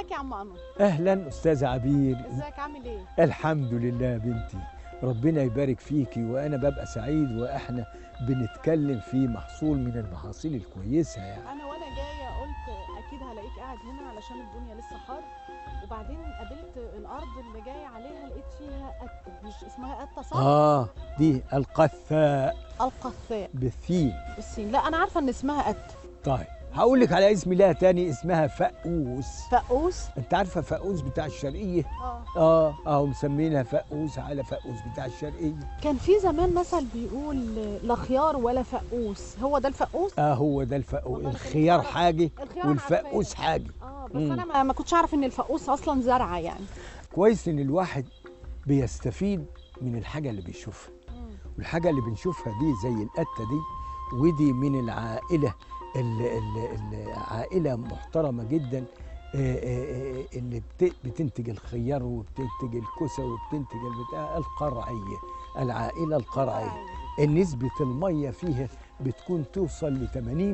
ازيك يا عم انور اهلا استاذ عبير ازيك عامل ايه الحمد لله يا بنتي ربنا يبارك فيكي وانا ببقى سعيد واحنا بنتكلم في محصول من المحاصيل الكويسه يعني انا وانا جايه قلت اكيد هلاقيك قاعد هنا علشان الدنيا لسه حر وبعدين قابلت الارض اللي جايه عليها لقيت فيها قته مش اسمها قته صح اه دي القثاء القثاء بالثين بالسين لا انا عارفه ان اسمها قته طيب هقول لك على اسم لها تاني اسمها فقوس فقوس انت عارفه فقوس بتاع الشرقيه اه اه اهو مسمينها فقوس على فقوس بتاع الشرقيه كان في زمان مثل بيقول لا خيار ولا فقوس هو ده الفقوس اه هو ده الفقوس والله أنا الخيار كنت أعرف- حاجه الخيار والفقوس عارفاه. حاجه اه بس مم. انا ما- ما كنتش اعرف ان الفقوس اصلا زرعه يعني كويس ان الواحد بيستفيد من الحاجه اللي بيشوفها والحاجه اللي بنشوفها دي زي القته دي ودي من العائله ال- ال- العائله محترمه جدا آه، آه، آه، اللي بت- بتنتج الخيار وبتنتج الكوسه وبتنتج البتاع القرعيه العائله القرعيه نسبه الميه فيها بتكون توصل ل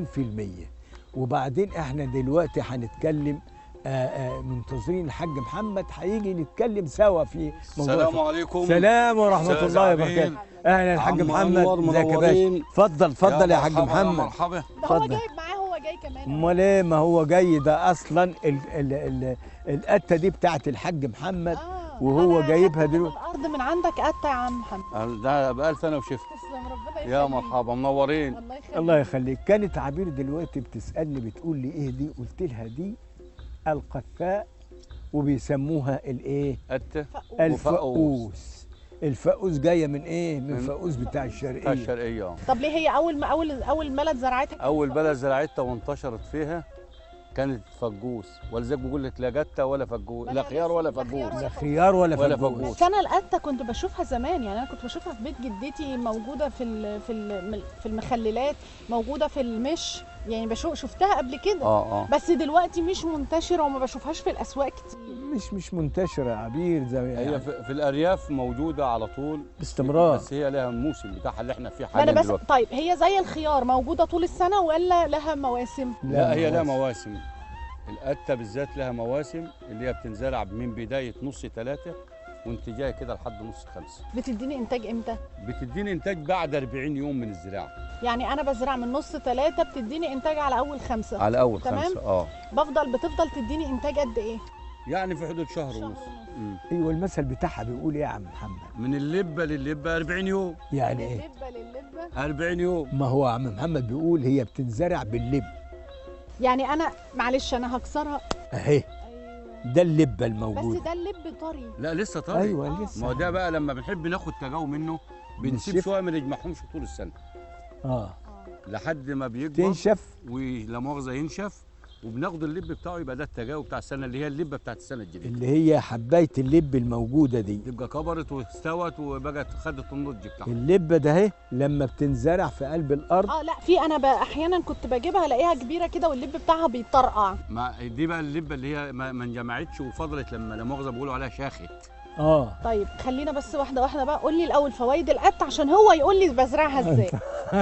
80% وبعدين احنا دلوقتي هنتكلم آه، آه، منتظرين الحاج محمد هيجي نتكلم سوا في موضوع السلام عليكم سلام ورحمه أستاذ الله عبيد. وبركاته اهلا الحاج عم محمد أنور ازيك يا باشا منورين. اتفضل اتفضل يا حاج مرحبا محمد مرحبا ده هو اتفضل. جايب معاه هو جاي كمان امال ايه ما هو جاي ده اصلا ال ال ال القته دي بتاعت الحاج محمد آه، وهو أنا جايبها هاخد دلوقتي. الارض من عندك قطه يا عم محمد ده بقالي سنه وشفت تسلم ربنا يخليك يا مرحبا منورين الله يخليك الله يخليك كانت عبير دلوقتي بتسالني بتقول لي ايه دي قلت لها دي القثاء وبيسموها الايه أتة فقوس. الفقوس الفقوس جايه من ايه من من- فقوس بتاع بتاع الشرقيه الشرقيه آه. طب ليه هي اول ما اول اول بلد زرعتها اول بلد زرعتها وانتشرت فيها كانت فجوس ولذلك بقول لك لا جته ولا فجوس لا خيار ولا لا خيار فجوس لا خيار ولا ولا فقوس فقوس. بس انا القته كنت بشوفها زمان يعني انا كنت بشوفها في بيت جدتي موجوده في ال- في ال- في المخللات موجوده في المش يعني بشوف شفتها قبل كده اه اه بس دلوقتي مش منتشره وما بشوفهاش في الاسواق كتير مش مش منتشره يا عبير زي هي يعني في, في الارياف موجوده على طول باستمرار بس هي لها الموسم بتاعها اللي احنا فيه ما انا حاليا بس دلوقتي طيب هي زي الخيار موجوده طول السنه ولا لها مواسم لا هي لها مواسم. مواسم القته بالذات لها مواسم اللي هي بتنزرع من بدايه نص ثلاثه وانت جاي كده لحد نص خمسه بتديني انتاج امتى بتديني انتاج بعد 40 يوم من الزراعه يعني انا بزرع من نص ثلاثة بتديني انتاج على اول خمسة على اول تمام. خمسه اه بفضل بتفضل تديني انتاج قد ايه يعني في حدود شهر شهر ونص ونص. مم. ايوه المثل بتاعها بيقول ايه يا عم محمد من اللبه للبه 40 يوم يعني ايه للبة للبة 40 يوم ما هو عم محمد بيقول هي بتنزرع باللب يعني انا معلش انا هكسرها اهي ايوه ده اللبه بس الموجوده ده اللب طري لا لسه طري ايوه لسه ما هو ده بقى لما بنحب ناخد تجاو منه بنسيب بنشف. شويه ما نجمعهمش طول السنه اه اه لحد ما بيكبر تنشف ولا مؤاخذه ينشف وبناخد اللب بتاعه يبقى ده التجاو بتاع السنه اللي هي اللبه بتاعت السنه الجديده اللي هي حبايه اللب الموجوده دي تبقى كبرت واستوت وبقت خدت النضج بتاعها اللبه ده اهي لما بتنزرع في قلب الارض اه لا في انا بقى احيانا كنت بجيبها الاقيها كبيره كده واللب بتاعها بيطرقع ما دي بقى اللبه اللي هي ما ما انجمعتش وفضلت لما لا مؤاخذه بيقولوا عليها شاخت اه طيب خلينا بس واحده واحده بقى قول لي الاول فوائد القت عشان هو يقول لي بزرعها ازاي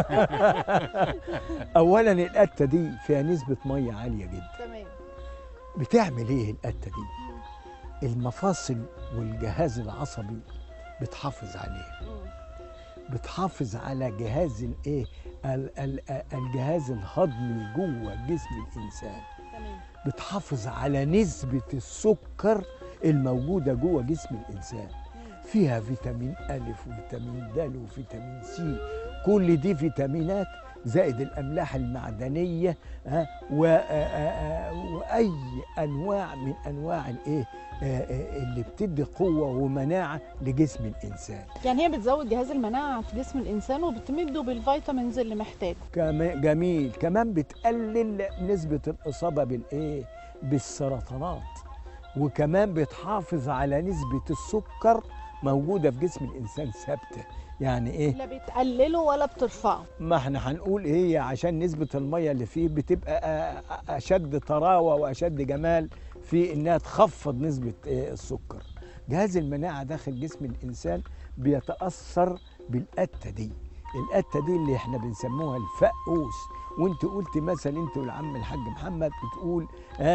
اولا القته دي فيها نسبه ميه عاليه جدا تمام بتعمل ايه القته دي المفاصل والجهاز العصبي بتحافظ عليه بتحافظ على جهاز الايه ال- ال- الجهاز الهضمي جوه جسم الانسان تمام بتحافظ على نسبه السكر الموجوده جوه جسم الانسان فيها فيتامين ألف وفيتامين د وفيتامين سي كل دي فيتامينات زائد الأملاح المعدنية ها و- آه، آه، آه، وأي أنواع من أنواع الإيه آه، آه، اللي بتدي قوة ومناعة لجسم الإنسان يعني هي بتزود جهاز المناعه في جسم الانسان وبتمده بالفيتامينز اللي محتاجه كما- جميل كمان بتقلل نسبة الإصابة بالإيه بالسرطانات وكمان بتحافظ على نسبة السكر موجودة في جسم الإنسان ثابتة يعني إيه لا بتقلله ولا بترفعه ما احنا هنقول هي عشان نسبة المية اللي فيه بتبقى آه، أشد طراوة وأشد جمال في إنها تخفض نسبة آه، السكر جهاز المناعة داخل جسم الإنسان بيتأثر بالقتة دي القتة دي اللي احنا بنسموها الفقوس وانت قلت مثل انت والعم الحاج محمد بتقول اه,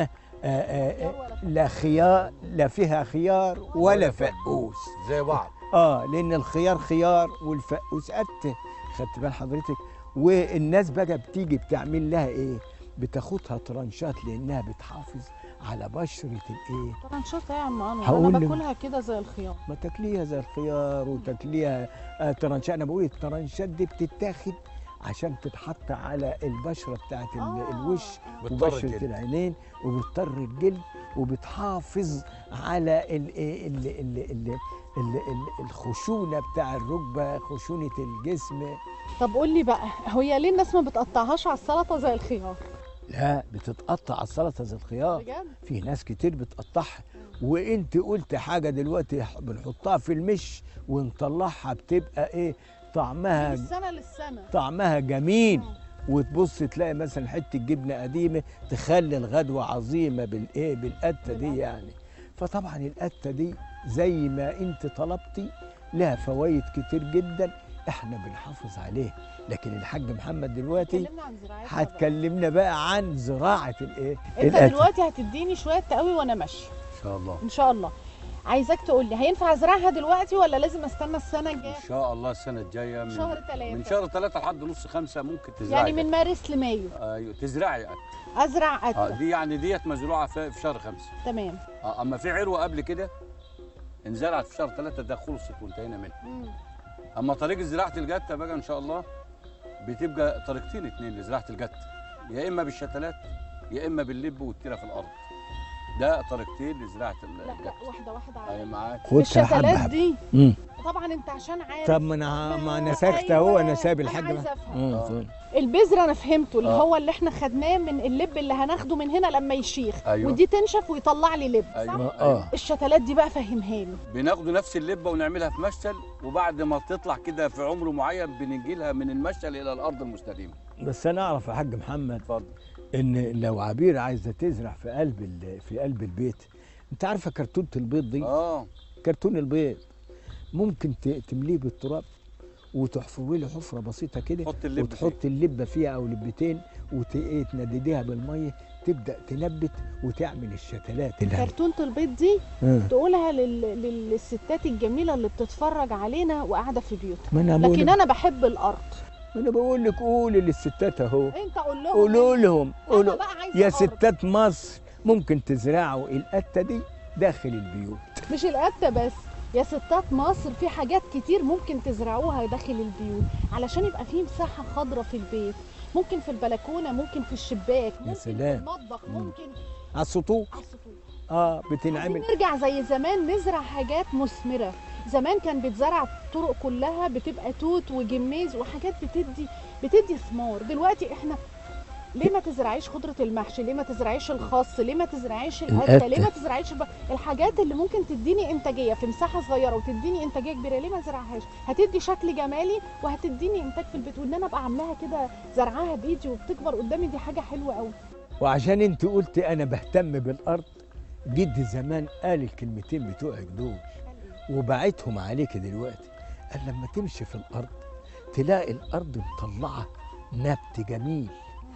آه خيار آه ولا فقوس؟ لا خيار لا فيها خيار ولا فقوس زي بعض اه لان الخيار خيار والفقوس قت خدت بال حضرتك والناس بقى بتيجي بتعمل لها ايه بتاخدها ترانشات لانها بتحافظ على بشره الايه طرنشات ايه يا عم انور هقول انا لك- باكلها كده زي الخيار ما تاكليها زي الخيار وتاكليها آه ترانشات انا بقول الترانشات دي بتتاخد عشان تتحط على البشره بتاعت ال- آه، الوش آه. بتطر وبشره الجلد. العينين وبتطر الجلد وبتحافظ على ال ال ال ال ال ال ال الخشونه بتاع الركبه خشونه الجسم طب قول لي بقى هي ليه الناس ما بتقطعهاش على السلطه زي الخيار لا بتتقطع على السلطه زي الخيار بجد في ناس كتير بتقطعها وانت قلت حاجه دلوقتي بنحطها في المش ونطلعها بتبقى ايه من طعمها السنه للسنه طعمها جميل آه. وتبص تلاقي مثلا حته جبنه قديمه تخلي الغدوه عظيمه بالايه بالقته دي بالقتة. يعني فطبعا القته دي زي ما انت طلبتي لها فوائد كتير جدا احنا بنحافظ عليه لكن الحاج محمد دلوقتي اتكلمنا عن زراعتها بقى. هتكلمنا بقى عن زراعه الايه انت القتة. دلوقتي هتديني شويه تقوي وانا ماشيه ان شاء الله ان شاء الله عايزاك تقول لي هينفع ازرعها دلوقتي ولا لازم استنى السنه الجايه ان شاء الله السنه الجايه من شهر ثلاثة من شهر ثلاثة لحد نص خمسة ممكن تزرعي يعني من مارس لمايو ايوه تزرعي ازرع اه قتة دي يعني ديت مزروعه في في شهر خمسة تمام آه اما في عروه قبل كده انزرعت في شهر ثلاثة ده خلصت وانتهينا منها مم. اما طريقه زراعه الجته بقى ان شاء الله بتبقى طريقتين اتنين لزراعه الجته يا اما بالشتلات يا اما باللب والتيره في الارض ده طريقتين لزراعه ال- لا لا الجته واحده واحده اي على معاك خدها الشتلات حبة دي مم. طبعا انت عشان عارف طب ما انا ما انا ما- ساكت اهو انا أيوة، سايب أنا الحاج عايزة بقى. أفهم. مم، آه. فين؟ البذره انا فهمته اللي آه. هو اللي احنا خدناه من اللب اللي هناخده من هنا لما يشيخ أيوة. ودي تنشف ويطلع لي لب صح؟ ايوه اه أيوة. الشتلات دي بقى فهمها لي بناخد نفس اللبه ونعملها في مشتل وبعد ما تطلع كده في عمر معين بننجلها من المشتل الى الارض المستديمه بس انا اعرف يا حاج محمد اتفضل ان لو عبير عايزه تزرع في قلب ال- في قلب البيت انت عارفه كرتونه البيض دي اه كرتون البيض ممكن ت- تمليه بالتراب وتحفري له حفره بسيطه كده حط اللب فيه. وتحط اللبه فيها او لبتين وتندديها بالميه تبدا تنبت وتعمل الشتلات اللي هن- كرتونه البيض دي آه. تقولها لل... للستات الجميله اللي بتتفرج علينا وقاعده في بيوتها ما انا بقول لكن انا بحب الارض ما انا بقول لك قولي للستات اهو انت قول لهم قولوا لهم أنا قولوا بقى عايزة يا أرض. ستات مصر ممكن تزرعوا القته دي داخل البيوت مش القتة بس يا ستات مصر في حاجات كتير ممكن تزرعوها داخل البيوت علشان يبقى في مساحة خضراء في البيت ممكن في البلكونة ممكن في الشباك ممكن سلام. في المطبخ مم. ممكن على السطوح على السطوح اه عايزين بتنعمل نرجع زي زمان نزرع حاجات مثمرة زمان كان بيتزرع الطرق كلها بتبقى توت وجميز وحاجات بتدي بتدي ثمار دلوقتي احنا ليه ما تزرعيش خضرة المحشي ليه ما تزرعيش الخس ليه ما تزرعيش القتة القتة. ليه ما تزرعيش الب... الحاجات اللي ممكن تديني انتاجية في مساحة صغيرة وتديني انتاجية كبيرة ليه ما ازرعهاش هتدي شكل جمالي وهتديني انتاج في البيت وان انا ابقى عاملاها كده زرعاها بايدي وبتكبر قدامي دي حاجة حلوة قوي وعشان انت قلت انا بهتم بالارض جدي زمان قال الكلمتين بتوعك دول وبعتهم عليك دلوقتي قال لما تمشي في الارض تلاقي الارض مطلعه نبت جميل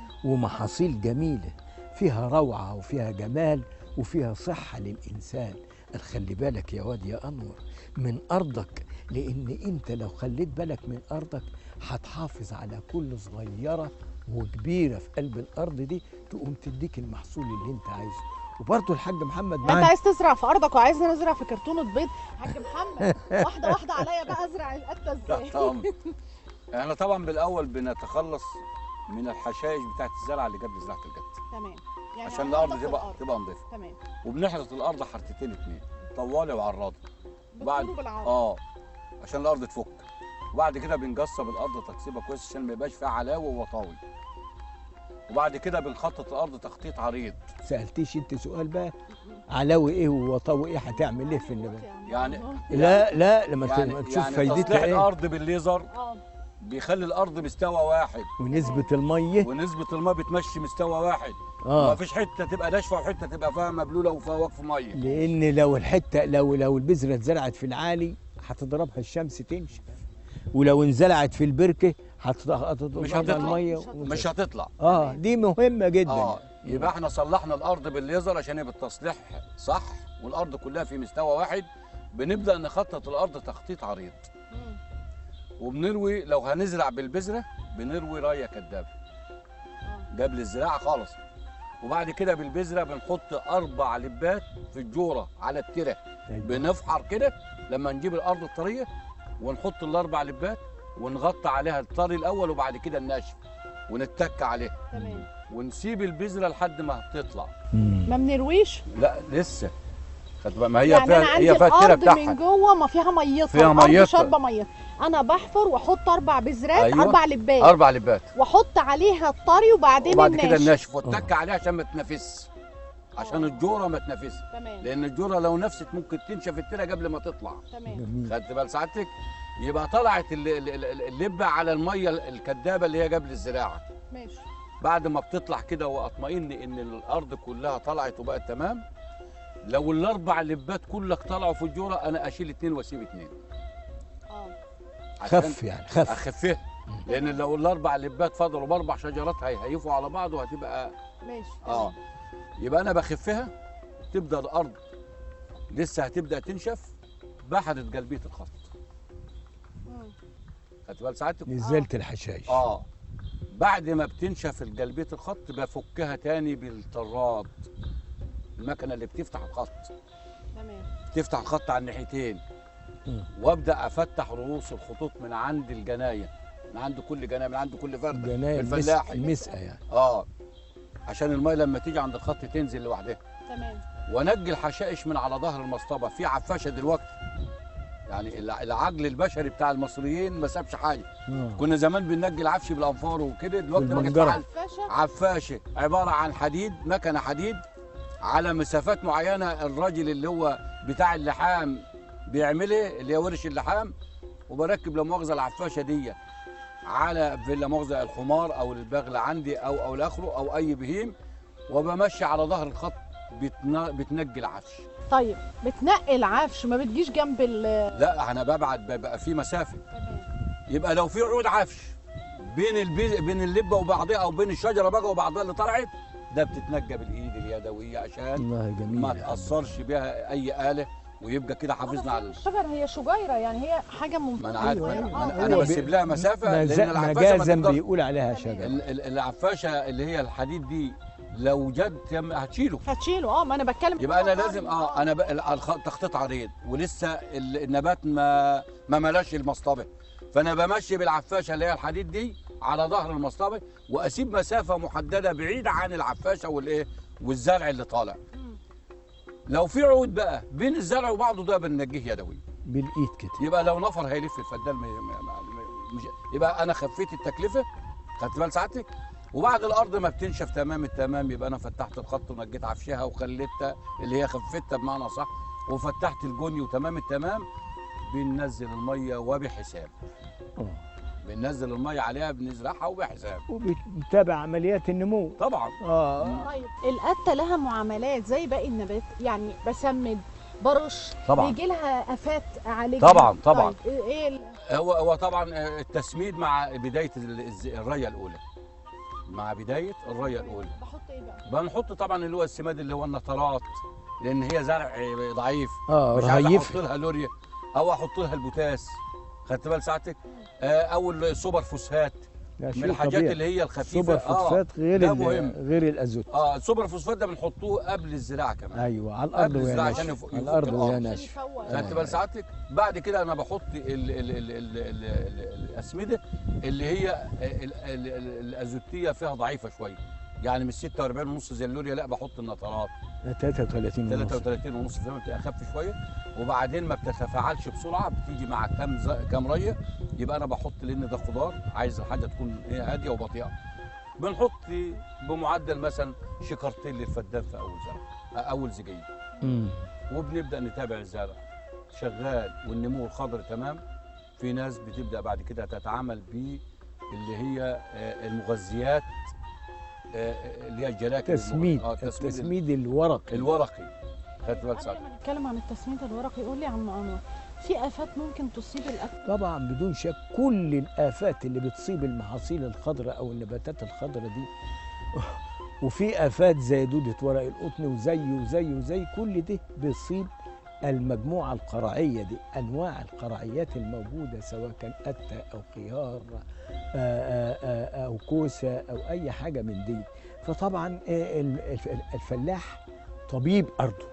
ومحاصيل جميله فيها روعه وفيها جمال وفيها صحه للانسان قال خلي بالك يا واد يا انور من ارضك لان انت لو خليت بالك من ارضك هتحافظ على كل صغيره وكبيره في قلب الارض دي تقوم تديك المحصول اللي انت عايزه وبرضه الحاج محمد ما انت معانا عايز تزرع في ارضك وعايزني ازرع في كرتونه بيض حاج محمد واحده واحده عليا بقى ازرع القته ازاي تحت امر احنا طبعا بالاول بنتخلص من الحشائش بتاعت الزرع اللي قبل زراعه الجد تمام يعني عشان هننضف الارض تبقى الأرض. تبقى نظيفه تمام وبنحرث الارض حرتين اتنين طوالي وعراضه بعد- بالطول وبالعرض. اه عشان الارض تفك وبعد كده بنجصب الارض تقصيبه كويس عشان ما يبقاش فيها علاوه وطاوي وبعد كده بنخطط الارض تخطيط عريض سالتيش انت سؤال بقى علاوي ايه ووطاوي ايه هتعمل ايه في النبات يعني لا لا لما ت- يعني ما تشوف يعني فايدتها تصليح ايه الارض بالليزر اه بيخلي الارض مستوى واحد ونسبه الميه ونسبه الماء بتمشي مستوى واحد ما اه فيش حته تبقى ناشفه وحته تبقى فيها مبلوله وفيها وقف ميه لان لو الحته لو لو البذره اتزرعت في العالي هتضربها الشمس تنشف ولو انزرعت في البركه هتض- مش هتضربها هتطلع. الميه مش هتطلع. وت- مش هتطلع اه دي مهمه جدا اه يبقى احنا صلحنا الارض بالليزر عشان يبقى التصليح صح والارض كلها في مستوى واحد بنبدا نخطط الارض تخطيط عريض مم. وبنروي لو هنزرع بالبذره بنروي رايه كدابه آه. قبل الزراعه خالص وبعد كده بالبذره بنحط اربع لبات في الجوره على التره أيوة. بنفحر كده لما نجيب الارض الطريه ونحط الاربع لبات ونغطي عليها الطري الاول وبعد كده الناشف ونتك عليه تمام ونسيب البذره لحد ما تطلع مم. ما بنرويش لا لسه خد بالك ما هي يعني انا فيها عندي هي فيها التيره الارض من بتاعها جوه ما فيها ميتها فيها الأرض ميتها. شاربه ميتها انا بحفر واحط اربع بذرات أيوة. اربع لبات اربع لبات واحط عليها الطري وبعدين وبعد الناشف كده الناشف واتك عليه عشان ما تنفسش عشان آه. الجوره ما تنفسش تمام لان الجوره لو نفست ممكن تنشف التيره قبل ما تطلع تمام جميل خدت بال سعادتك يبقى طلعت ال- ال- ال- اللبه على الميه الكدابه اللي هي قبل الزراعه ماشي بعد ما بتطلع كده واطمئن ان الارض كلها طلعت وبقت تمام لو الاربع لبات كلك طلعوا في الجوره انا اشيل اتنين واسيب اتنين اه عشان خف يعني خف اخفها لان لو الاربع لبات فضلوا باربع شجرات هيهيفوا على بعض وهتبقى ماشي اه يبقى انا بخفها تبدا الارض لسه هتبدا تنشف بحرت قلبيه الخط مم. خدت بال سعادتك نزلت الحشائش اه بعد ما بتنشف قلبيه الخط بفكها تاني بالطراد المكنه اللي بتفتح الخط تمام تفتح الخط على الناحيتين مم. وابدا افتح رؤوس الخطوط من عند الجنايه من عند كل جنايه من عند كل فرده جنايه المس- الفلاحي المسقه يعني اه عشان الميه لما تيجي عند الخط تنزل لوحدها تمام ونجي الحشائش من على ظهر المصطبه في عفاشه دلوقتي يعني الع- العجل البشري بتاع المصريين ما سابش حاجه آه. كنا زمان بننجي العفش بالانفار وكده دلوقتي بقت بالمنجرة. عل- فاشة عفاشه عباره عن حديد مكنه حديد على مسافات معينه الراجل اللي هو بتاع اللحام بيعملها اللي هي ورش اللحام وبركب لا مؤاخذه العفاشه دي على في لا مؤاخذه الحمار او البغل عندي او او لاخره او اي بهيم وبمشي على ظهر الخط بتنا- بتنجي العفش طيب بتنقي العفش ما بتجيش جنب ال لا انا ببعد ببقى في مسافه تمام يبقى لو في عود عفش بين البي... بين اللبه وبعضها او بين الشجره بقى وبعضها اللي طلعت ده بتتنجى بالايد اليدويه عشان والله جميل ما يا تاثرش بها اي اله ويبقى كده حافظنا على الشجر هي شجيره يعني هي حاجه ممكنه ما انا عارف أيوة، أنا, أيوة. أنا, هو انا بي- بسيب لها مسافه مز- لان العفاشه مجازا ما تقدرش بيقول عليها تمام. شجره ال- ال- العفاشه اللي هي الحديد دي لو جد يم- هتشيله هتشيله اه ما انا بتكلم يبقى انا هو لازم طري. اه انا بقى ال- الخ- تخطيط عريض ولسه ال- النبات ما ما ملاش المصطبه فانا بمشي بالعفاشه اللي هي الحديد دي على ظهر المصطبه واسيب مسافه محدده بعيده عن العفاشه والايه والزرع اللي طالع مم. لو في عود بقى بين الزرع وبعضه ده بننجيه يدوي بالايد كده يبقى لو نفر هيلف الفدان ما- ما- ما- مش يبقى انا خفيت التكلفه خدت بال سعادتك وبعد الارض ما بتنشف تمام التمام يبقى انا فتحت الخط ونجيت عفشها وخليتها اللي هي خفتها بمعنى صح وفتحت الجني وتمام التمام بننزل الميه وبحساب آه. بننزل الميه عليها بنزرعها وبحساب وبتتابع عمليات النمو طبعا اه طيب القته لها معاملات زي باقي النبات يعني بسمد برش طبعا. بيجي لها افات اعالجها طبعا، طبعا. طيب ايه ال- هو هو طبعا التسميد مع بدايه ال- الز- الريه الاولى مع بدايه الريه الاولى بحط ايه بقى بنحط طبعا اللي هو السماد اللي هو النترات لان هي زرع ضعيف اه مش عايز احط رهيف لها لوريا او احط لها البوتاس خدت بال ساعتك آه، او السوبر فوسفات ده من شيء الحاجات طبيعي. اللي هي الخفيفه سوبر فوسفات غير ده ال- مهم. غير الازوت اه السوبر فوسفات ده بنحطوه قبل الزراعه كمان ايوه على الارض قبل وهي الزراعة عشان ناشفه يفك- على يفك الارض الأرض. وهي عشان ناشفه يفوق. خدت بال سعادتك بعد كده انا بحط ال ال ال ال ال ال ال الاسمده اللي هي ال ال ال الازوتيه فيها ضعيفه شويه يعني مش 46 ونص زي اللوريا لا بحط النترات 33 ونص 33 ونص فيها بتبقى اخف شويه وبعدين ما بتتفاعلش بسرعه بتيجي مع كام ز... كام ريه يبقى انا بحط لان ده خضار عايز الحاجه تكون ايه هاديه وبطيئه بنحط بمعدل مثلا شكرتين للفدان في اول زرع اول زجاج مم. وبنبدا نتابع الزرع شغال والنمو الخضري تمام في ناس بتبدا بعد كده تتعامل ب اللي هي آه، المغذيات آه، اللي هي الجلاكل تسميد اه تسميد التسميد الورقي الورقي خدت بالك قبل ساعتها ما نتكلم عن التسميد الورقي قول لي عن عنوان في افات ممكن تصيب الاكل طبعا بدون شك كل الافات اللي بتصيب المحاصيل الخضراء او النباتات الخضراء دي وفي افات زي دوده ورق القطن وزي وزي وزي كل ده بيصيب المجموعه القرعيه دي انواع القرعيات الموجوده سواء كان قته او خيار آه، آه، آه، او كوسه او اي حاجه من دي فطبعا آه، ال- الف- الفلاح طبيب ارضه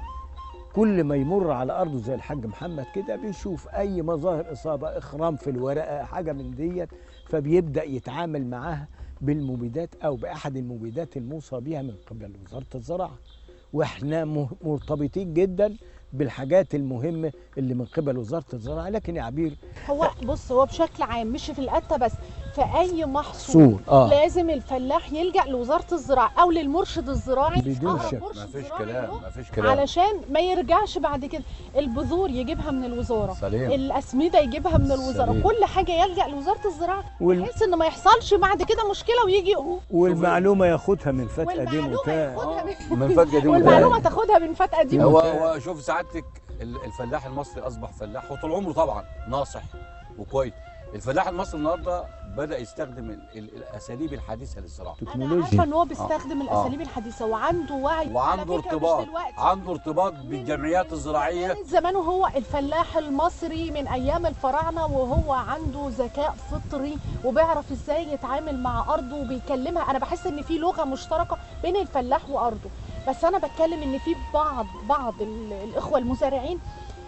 كل ما يمر على ارضه زي الحاج محمد كده بيشوف اي مظاهر اصابه اخرام في الورقه حاجه من ديت فبيبدا يتعامل معاها بالمبيدات او باحد المبيدات الموصى بها من قبل وزاره الزراعه واحنا م- مرتبطين جدا بالحاجات المهمه اللي من قبل وزاره الزراعه لكن يا عبير هو بص هو بشكل عام مش في القته بس في اي محصول صور اه لازم الفلاح يلجا لوزاره الزراعه او للمرشد الزراعي بدون أقرب شك. مرشد ما فيش زراعي كلام له ما فيش كلام علشان ما يرجعش بعد كده البذور يجيبها من الوزاره سليم الاسمده يجيبها من الوزاره سليم. كل حاجه يلجا لوزاره الزراعه وال... بحيث ان ما يحصلش بعد كده مشكله ويجي يقول والمعلومه ياخدها من فتقه دي والمعلومه متاع ياخدها من من فجأة دي والمعلومه تاخدها من فتقه دي هو ممتاز. هو شوف سعادتك ال- الفلاح المصري اصبح فلاح وطول عمره طبعا ناصح وكويس الفلاح المصري النهارده بدا يستخدم ال- ال- الاساليب الحديثه للزراعه انا عارفه تكنولوجيا ان هو بيستخدم الاساليب الحديثه وعنده وعي على وعنده فكرة مش ارتباط دلوقتي. عنده ارتباط بالجمعيات الزراعيه من زمان وهو الفلاح المصري من ايام الفراعنه وهو عنده ذكاء فطري وبيعرف ازاي يتعامل مع ارضه وبيكلمها انا بحس ان في لغه مشتركه بين الفلاح وارضه بس انا بتكلم ان في بعض بعض ال- الاخوه المزارعين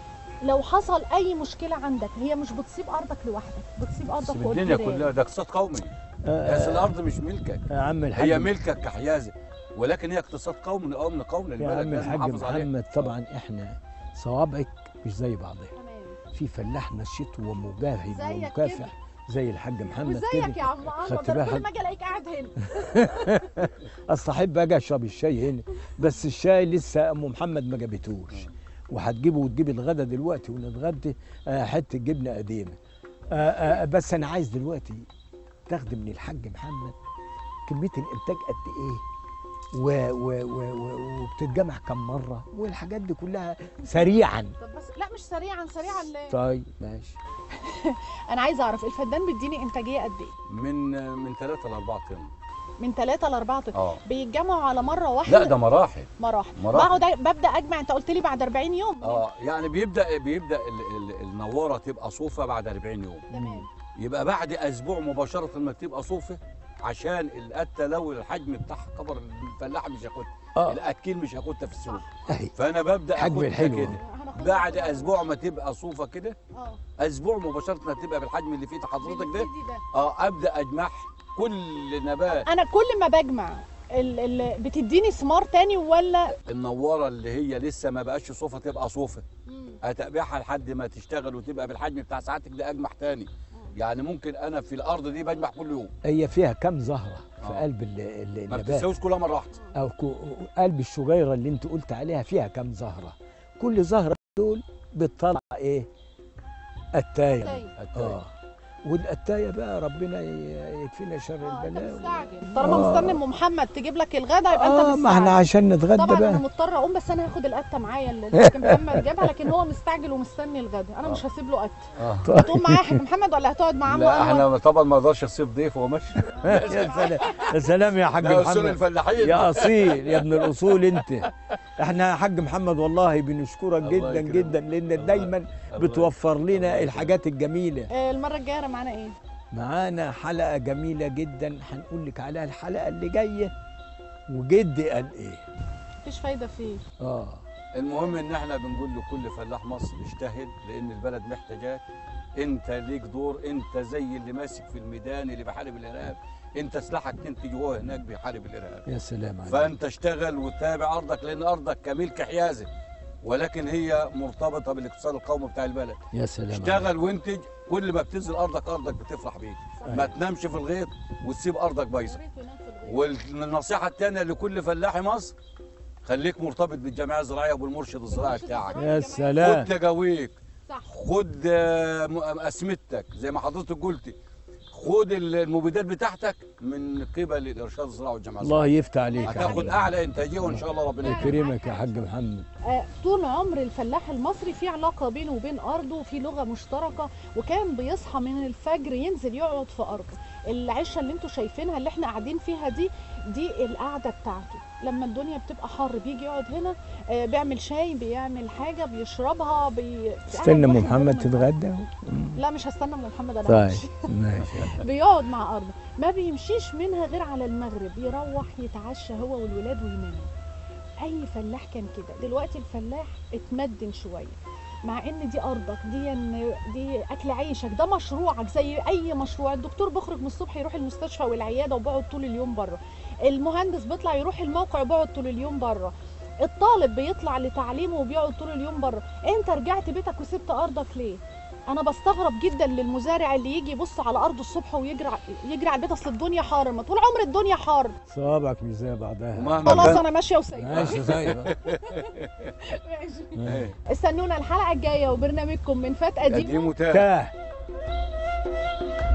لو حصل اي مشكله عندك هي مش بتصيب ارضك لوحدك بتصيب ارضك الدنيا والجيران. كلها ده اقتصاد قومي آه، بس الارض مش ملكك يا عم الحاج هي ملكك كحيازه ولكن هي اقتصاد قومي قومي قومي يا للبلد عم لازم الحاج نحافظ عليه. محمد طبعا احنا صوابعك مش زي بعضها تمام في فلاح نشيط ومجاهد زيك ومكافح زي الحاج محمد وزيك كده يا عم عمرو خدت ده أنا بالك؟ كل ما اجي الاقيك قاعد هنا اصل احب اجي اشرب الشاي هنا بس الشاي لسه ام محمد ما جابتهوش وهتجيبه وتجيب الغدا دلوقتي ونتغدى آه، حته جبنه قديمه آه، آه، بس انا عايز دلوقتي تاخدي من الحاج محمد كميه الانتاج قد ايه و- و- و- و- وبتتجمع كم مره والحاجات دي كلها سريعا طب بس لا مش سريعا سريعا ليه؟ طيب ماشي انا عايزه اعرف الفدان بيديني انتاجيه قد ايه من من 3 ل 4 طن من 3 ل 4 طن اه بيتجمعوا على مره واحده لا ده مراحل مراحل مراحل. بقعد أ- ببدا اجمع انت قلت لي بعد 40 يوم اه يعني بيبدا بيبدا ال- ال- النواره تبقى صوفه بعد 40 يوم تمام يبقى بعد اسبوع مباشره ما تبقى صوفه عشان القته لو الحجم بتاعها كبر الفلاح مش هياخدها اه الاكيل مش هياخدها في السوق اهي فانا ببدا حجم اخدها الحلو. كده هناخدها بعد كده. اسبوع ما تبقى صوفه كده اه اسبوع مباشره تبقى بالحجم اللي في ايد حضرتك ده بنبتدي ده. اه ابدا اجمعها كل نبات انا كل ما بجمع ال ال بتديني ثمار تاني ولا النواره اللي هي لسه ما بقاش صوفه تبقى صوفه مم. اتابعها لحد ما تشتغل وتبقى بالحجم بتاع ساعتك ده اجمع تاني يعني ممكن انا في الارض دي بجمع كل يوم هي فيها كم زهره في آه. قلب ال- ال- ما النبات بتساويش كلها مره واحده او كو- قلب الشجيره اللي انت قلت عليها فيها كم زهره كل زهره دول بتطلع ايه التايه طيب اه والقتايه بقى ربنا ي- يكفينا شر اه انت البلاء مستعجل طالما آه. مستني ام محمد تجيب لك الغدا يبقى اه انت ما احنا مستعجل عشان نتغدى طبعا انا بقى مضطره اقوم بس انا هاخد القته معايا اللي الحاج محمد جابها لكن هو مستعجل ومستني الغدا انا مش هسيب له قته اه هتقوم معايا يا حاج محمد ولا هتقعد مع عمو لا انور احنا طبعا ما اقدرش اسيب ضيف وهو ماشي يا سلام يا سلام يا حاج لا اصول محمد الفلاحين يا اصيل يا ابن الاصول انت احنا يا حاج محمد والله بنشكرك الله جدا يكرمك. جدا لان دايما بتوفر لنا الحاجات الجميله آه، المره الجايه معانا ايه معانا حلقه جميله جدا هنقول لك عليها الحلقه اللي جايه وجدي قال ايه مفيش فايده فيه اه المهم ان احنا بنقول لكل فلاح مصر اجتهد لان البلد محتاجاك انت ليك دور انت زي اللي ماسك في الميدان اللي بيحارب الارهاب انت سلاحك تنتج وهو هناك بيحارب الارهاب يا سلام عليك فانت اشتغل وتابع ارضك لان ارضك كملك حيازه ولكن هي مرتبطه بالاقتصاد القومي بتاع البلد يا سلام عليك. اشتغل وانتج كل ما بتنزل ارضك ارضك بتفرح بيك ما تنامش في الغيط وتسيب ارضك بايظه والنصيحه الثانيه لكل فلاح مصر خليك مرتبط بالجمعيه الزراعيه وبالمرشد الزراعي بتاعك يا سلام خد تجاويك صح خد آه، م- اسمتك زي ما حضرتك قلتي خد المبيدات بتاعتك من قبل الارشاد الزراعي والجمعيه الله الزراعيه يفتح عليك يا هتاخد حاج اعلى انتاجيه وان شاء الله ربنا يكرمك يكرمك يا حاج محمد آه، طول عمر الفلاح المصري في علاقه بينه وبين ارضه وفي لغه مشتركه وكان بيصحى من الفجر ينزل يقعد في ارضه العشه اللي انتوا شايفينها اللي احنا قاعدين فيها دي دي القعده بتاعته لما الدنيا بتبقى حر بيجي يقعد هنا آه، بيعمل شاي بيعمل حاجه بيشربها بي... استنى ام قاعد واخد محمد باله من الأرض. تتغدى لا مش هستنى ام محمد انا طيب همشي. ماشي بيقعد مع ارضه ما بيمشيش منها غير على المغرب يروح يتعشى هو والولاد وينام اي فلاح كان كده دلوقتي الفلاح اتمدن شويه مع ان دي ارضك دي دي اكل عيشك ده مشروعك زي اي مشروع الدكتور بيخرج من الصبح يروح المستشفى والعياده وبيقعد طول اليوم بره المهندس بيطلع يروح الموقع وبيقعد طول اليوم بره الطالب بيطلع لتعليمه وبيقعد طول اليوم بره انت رجعت بيتك وسبت ارضك ليه انا بستغرب جدا للمزارع اللي يجي يبص على ارضه الصبح ويجري ع- يجري على البيت اصل الدنيا حار ما طول عمر الدنيا حار صوابعك مش زي بعضها ومهما خلاص كان انا ماشيه وسايبه ماشي طيب ماشي. استنونا الحلقه الجايه وبرنامجكم من فات قديم قديم وتاه تاه